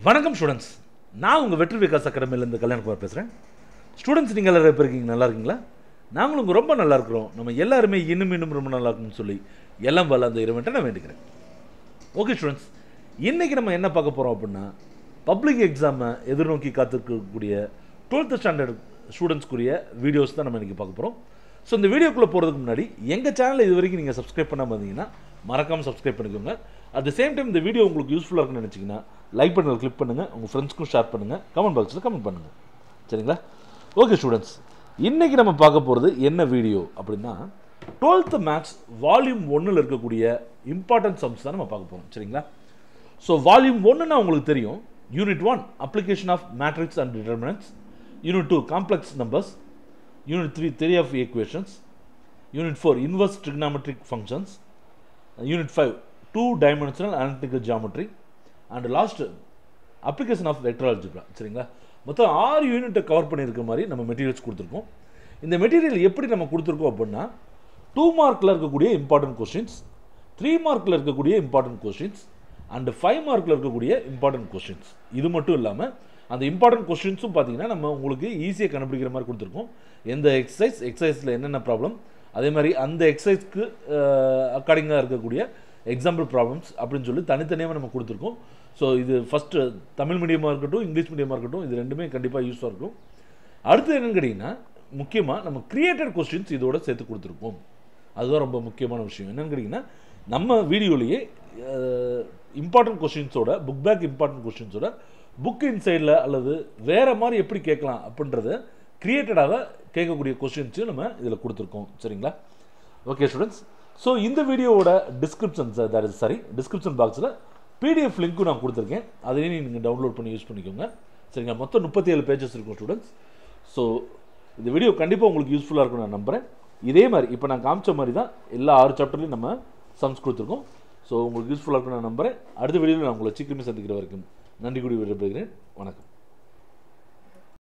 வணக்கம் ஸ்டூடெண்ட்ஸ் நான் உங்கள் வெற்றி விகாஸ் அகாடமிலேருந்து கல்யாணகுமார் பேசுகிறேன் ஸ்டூடெண்ட்ஸ் நீங்கள் எல்லாரும் எப்படி இருக்கீங்க நல்லா இருக்கீங்களா நாங்களும் உங்க ரொம்ப நல்லா இருக்கிறோம் நம்ம எல்லாருமே இன்னும் இன்னும் ரொம்ப நல்லா இருக்கணும்னு சொல்லி எல்லாம் வல்ல அந்த இறைவன்ட்ட நான் வேண்டிக்கிறேன் ஓகே ஸ்டூடெண்ட்ஸ் இன்றைக்கி நம்ம என்ன பார்க்க போகிறோம் அப்படின்னா பப்ளிக் எக்ஸாமை எதிர்நோக்கி காத்திருக்கக்கூடிய டுவெல்த் ஸ்டாண்டர்ட் ஸ்டூடெண்ட்ஸ்க்குரிய வீடியோஸ் தான் நம்ம இன்றைக்கி பார்க்க போகிறோம் ஸோ இந்த வீடியோக்குள்ளே போகிறதுக்கு முன்னாடி எங்கள் சேனலை இது வரைக்கும் நீங்கள் சப்ஸ்கிரைப் பண்ணாமல் இருந்தீங்கன்னா மறக்காமல் சப்ஸ்கிரைப் பண்ணிக்கோங்க அட் த சேம் டைம் இந்த வீடியோ உங்களுக்கு யூஸ்ஃபுல்லாக இருக்குன்னு நினச்சிங்கன்னா லைக் பண்ணுங்கள் கிளிக் பண்ணுங்கள் உங்கள் ஃப்ரெண்ட்ஸ்க்கும் ஷேர் பண்ணுங்கள் கமெண்ட் பாக்ஸில் கமெண்ட் பண்ணுங்கள் சரிங்களா ஓகே ஸ்டூடெண்ட்ஸ் இன்றைக்கி நம்ம பார்க்க போகிறது என்ன வீடியோ அப்படின்னா டுவெல்த்து மேக்ஸ் வால்யூம் ஒன்றில் இருக்கக்கூடிய இம்பார்ட்டன்ட் சம்ஸ் தான் நம்ம பார்க்க போகிறோம் சரிங்களா ஸோ வால்யூம் ஒன்றுனா உங்களுக்கு தெரியும் unit one application of matrix and determinants unit two complex numbers unit three theory of equations unit four inverse trigonometric functions unit five two dimensional analytical geometry and last application of vector algebra சரிங்களா மொத்தம் ஆறு யூனிட்டை cover பண்ணியிருக்க மாதிரி நம்ம materials கொடுத்துருக்கோம் இந்த material எப்படி நம்ம கொடுத்துருக்கோம் அப்படின்னா டூ மார்க்கில் இருக்கக்கூடிய இம்பார்ட்டன்ட் கொஸ்டின்ஸ் த்ரீ மார்க்கில் இருக்கக்கூடிய இம்பார்ட்டன்ட் கொஸ்டின்ஸ் அண்ட் ஃபைவ் மார்க்கில் இருக்கக்கூடிய இம்பார்ட்டன்ட் கொஸ்டின்ஸ் இது மட்டும் இல்லாமல் அந்த இம்பார்ட்டன்ட் கொஸ்டின்ஸும் பார்த்தீங்கன்னா நம்ம உங்களுக்கு ஈஸியாக கண்டுபிடிக்கிற மாதிரி கொடுத்துருக்கோம் எந்த எக்ஸசைஸ் எக்ஸசைஸில் என்னென்ன ப்ராப்ளம் அதே மாதிரி அந்த எக்ஸசைஸ்க்கு அக்கார்டிங்காக இருக்கக்கூடிய எக்ஸாம்பிள் ப்ராப்ளம்ஸ் அப்படின்னு சொல்லி தனித்தனியாக நம்ம கொடுத்துருக்கோம் ஸோ இது ஃபஸ்ட்டு தமிழ் மீடியமாக இருக்கட்டும் இங்கிலீஷ் மீடியமாக இருக்கட்டும் இது ரெண்டுமே கண்டிப்பாக யூஸாக இருக்கும் அடுத்து என்னன்னு கேட்டிங்கன்னா முக்கியமாக நம்ம கிரியேட்டட் கொஸ்டின்ஸ் இதோட சேர்த்து கொடுத்துருக்கோம் அதுதான் ரொம்ப முக்கியமான விஷயம் என்னன்னு கேட்டிங்கன்னா நம்ம வீடியோலேயே இம்பார்ட்டன்ட் கொஸ்டின்ஸோட புக் பேக் இம்பார்ட்டன்ட் கொஸ்டின்ஸோட புக் இன்சைடில் அல்லது வேறு மாதிரி எப்படி கேட்கலாம் அப்படின்றத கிரியேட்டடாக கேட்கக்கூடிய கொஸ்டின்ஸையும் நம்ம இதில் கொடுத்துருக்கோம் சரிங்களா ஓகே ஸ்டூடெண்ட்ஸ் ஸோ இந்த வீடியோவோட description that is sorry description பாக்ஸில் பிடிஎஃப் லிங்க்கும் நான் கொடுத்துருக்கேன் அதையும் நீங்கள் டவுன்லோட் பண்ணி யூஸ் பண்ணிக்கோங்க சரிங்களா மொத்தம் முப்பத்தி ஏழு பேஜஸ் இருக்கும் ஸ்டூடெண்ட்ஸ் ஸோ இந்த வீடியோ கண்டிப்பாக உங்களுக்கு யூஸ்ஃபுல்லாக இருக்கும் நான் நம்புகிறேன் இதே மாதிரி இப்போ நான் காமிச்ச மாதிரி தான் எல்லா ஆறு சாப்டர்லையும் நம்ம சம்ஸ் கொடுத்துருக்கோம் ஸோ உங்களுக்கு யூஸ்ஃபுல்லாக இருக்கும் நான் நம்புகிறேன் அடுத்த வீடியோவில் நான் உங்களை சீக்கிரமே சந்திக்கிற வரைக்கும் நன்றி கூடி விடைபெறுகிறேன் வணக்கம்